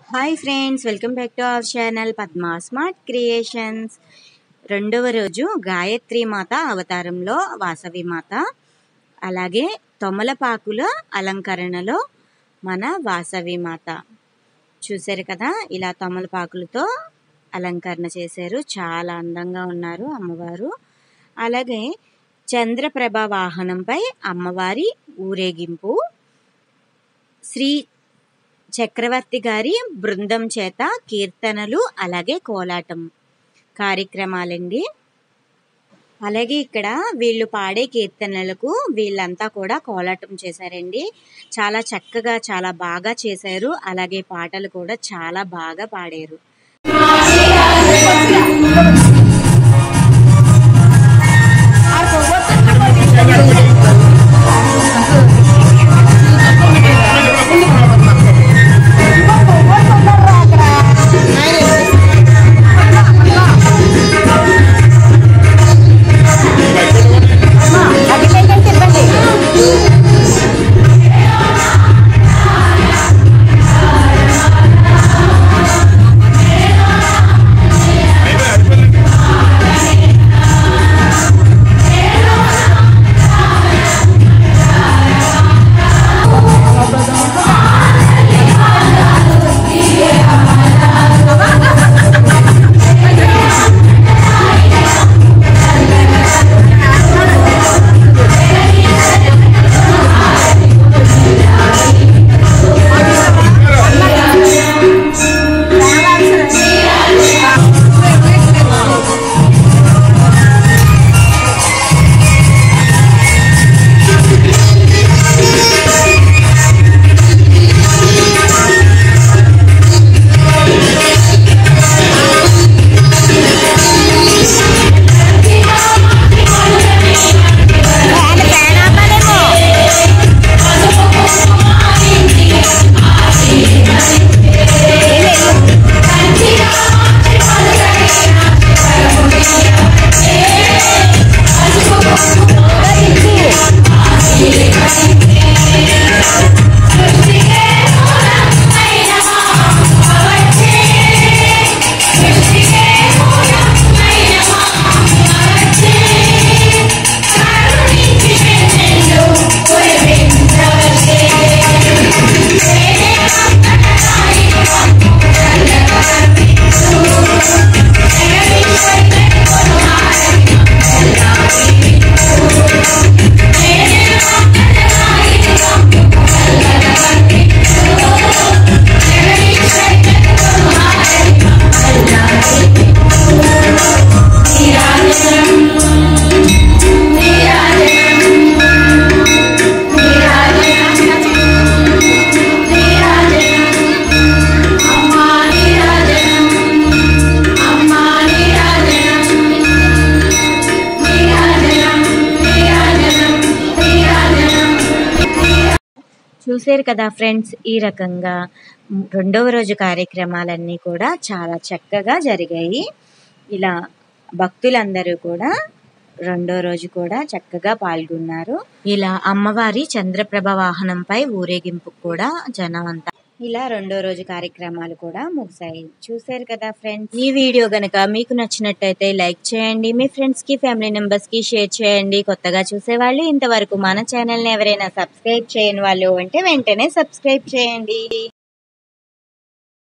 hi friends welcome back to our channel Padma smart creations రెండవ రోజు గాయత్రి మాత అవతారంలో వాసవి మాత అలాగే తొమలపాకుల అలంకరణలో మన వాసవి మాత చూశారు కదా ఇలా తమలపాకులతో అలంకరణ చేశారు చాలా అందంగా ఉన్నారు అమ్మవారు అలాగే చంద్రప్రభ వాహనంపై అమ్మవారి ఊరేగింపు శ్రీ చక్రవర్తి గారి బృందం చేత కీర్తనలు అలాగే కోలాటం కార్యక్రమాలండి అలాగే ఇక్కడ వీళ్ళు పాడే కీర్తనలకు వీళ్ళంతా కూడా కోలాటం చేశారండి చాలా చక్కగా చాలా బాగా చేశారు అలాగే పాటలు కూడా చాలా బాగా పాడారు చూశారు కదా ఫ్రెండ్స్ ఈ రకంగా రెండవ రోజు కార్యక్రమాలన్నీ కూడా చాలా చక్కగా జరిగాయి ఇలా భక్తులందరూ కూడా రెండో రోజు కూడా చక్కగా పాల్గొన్నారు ఇలా అమ్మవారి చంద్రప్రభ వాహనంపై ఊరేగింపు కూడా జనం అంతా ఇలా రెండో రోజు కార్యక్రమాలు కూడా ముగిశాయి చూశారు కదా ఫ్రెండ్స్ ఈ వీడియో గనక మీకు నచ్చినట్టయితే లైక్ చేయండి మీ ఫ్రెండ్స్ కి ఫ్యామిలీ మెంబర్స్ కి షేర్ చేయండి కొత్తగా చూసే వాళ్ళు ఇంతవరకు మన ఛానల్ ని ఎవరైనా సబ్స్క్రైబ్ చేయని వాళ్ళు అంటే వెంటనే సబ్స్క్రైబ్ చేయండి